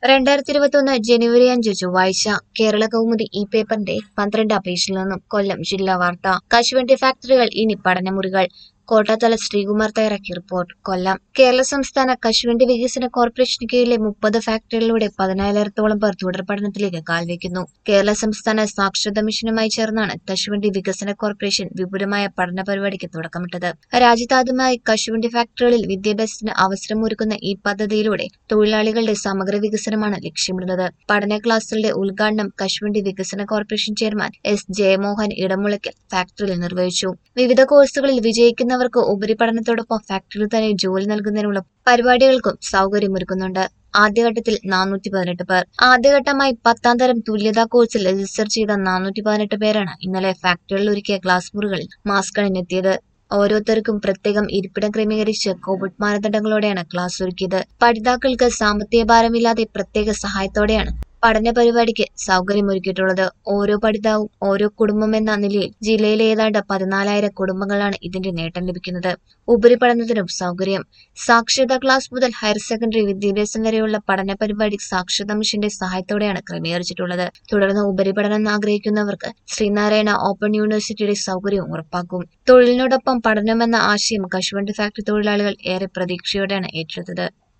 രണ്ടായിരത്തി ഇരുപത്തൊന്ന് ജനുവരി അഞ്ച് ചൊവ്വാഴ്ച കേരള കൗമുദി ഈ പേപ്പറിന്റെ പന്ത്രണ്ടാം പേജിൽ നിന്നും കൊല്ലം ജില്ലാ വാർത്ത കശുവണ്ടി ഫാക്ടറികൾ ഇനി പഠനമുറികൾ കോട്ടാത്തല ശ്രീകുമാർ തയ്യാറാക്കിയ റിപ്പോർട്ട് കൊല്ലം കേരള സംസ്ഥാന കശുവണ്ടി വികസന കോർപ്പറേഷന് കീഴിലെ മുപ്പത് ഫാക്ടറികളിലൂടെ പതിനായിരത്തോളം പേർ തുടർ പഠനത്തിലേക്ക് കാൽവെക്കുന്നു കേരള സംസ്ഥാന സാക്ഷരതാ മിഷനുമായി ചേർന്നാണ് കശുവണ്ടി വികസന കോർപ്പറേഷൻ വിപുലമായ പഠന പരിപാടിക്ക് തുടക്കമിട്ടത് രാജ്യത്താദ്യമായി കശുവണ്ടി ഫാക്ടറികളിൽ വിദ്യാഭ്യാസത്തിന് അവസരമൊരുക്കുന്ന ഈ പദ്ധതിയിലൂടെ തൊഴിലാളികളുടെ സമഗ്ര വികസനമാണ് ലക്ഷ്യമിടുന്നത് പഠന ക്ലാസുകളുടെ ഉദ്ഘാടനം കശുവണ്ടി വികസന corporation chairman S Jayamohan Edamulaykkal ഫാക്ടറിയിൽ നിർവഹിച്ചു വിവിധ കോഴ്സുകളിൽ വിജയിക്കുന്നവർക്ക് ഉപരിപഠനത്തോടൊപ്പം ഫാക്ടറിയിൽ തന്നെ ജോലി നൽകുന്നതിനുള്ള പരിപാടികൾക്കും സൗകര്യമൊരുക്കുന്നുണ്ട് ആദ്യഘട്ടത്തിൽ നാനൂറ്റി പതിനെട്ട് പേർ ആദ്യഘട്ടമായി പത്താം തരം തുല്യതാ കോഴ്സിൽ രജിസ്റ്റർ ചെയ്ത നാനൂറ്റി പതിനെട്ട് പേരാണ് ഇന്നലെ ഫാക്ടറികളിൽ ഒരുക്കിയ ക്ലാസ് മുറികളിൽ മാസ്ക് അണിഞ്ഞെത്തിയത് ഓരോരുത്തർക്കും പ്രത്യേകം ഇരിപ്പിടം ക്രമീകരിച്ച് കോവിഡ് മാനദണ്ഡങ്ങളോടെയാണ് ക്ലാസ് ഒരുക്കിയത് പഠിതാക്കൾക്ക് സാമ്പത്തിക ഭാരമില്ലാതെ പ്രത്യേക സഹായത്തോടെയാണ് പഠന പരിപാടിക്ക് സൗകര്യമൊരുക്കിയിട്ടുള്ളത് ഓരോ പഠിതാവും ഓരോ കുടുംബം എന്ന നിലയിൽ ജില്ലയിലെ ഏതാണ്ട് പതിനാലായിരം കുടുംബങ്ങളാണ് ഇതിന്റെ നേട്ടം ലഭിക്കുന്നത് ഉപരിപഠനത്തിനും സൗകര്യം സാക്ഷരതാ ക്ലാസ് മുതൽ ഹയർ സെക്കൻഡറി വിദ്യാഭ്യാസം വരെയുള്ള പഠന പരിപാടി സാക്ഷരതാ മിഷന്റെ സഹായത്തോടെയാണ് ക്രമീകരിച്ചിട്ടുള്ളത് തുടർന്ന് ഉപരിപഠനം ആഗ്രഹിക്കുന്നവർക്ക് ശ്രീനാരായണ ഓപ്പൺ യൂണിവേഴ്സിറ്റിയുടെ സൗകര്യവും ഉറപ്പാക്കും തൊഴിലിനോടൊപ്പം പഠനമെന്ന ആശയം കശുവണ്ടി ഫാക്ടറി തൊഴിലാളികൾ ഏറെ പ്രതീക്ഷയോടെയാണ് ഏറ്റെടുത്തത്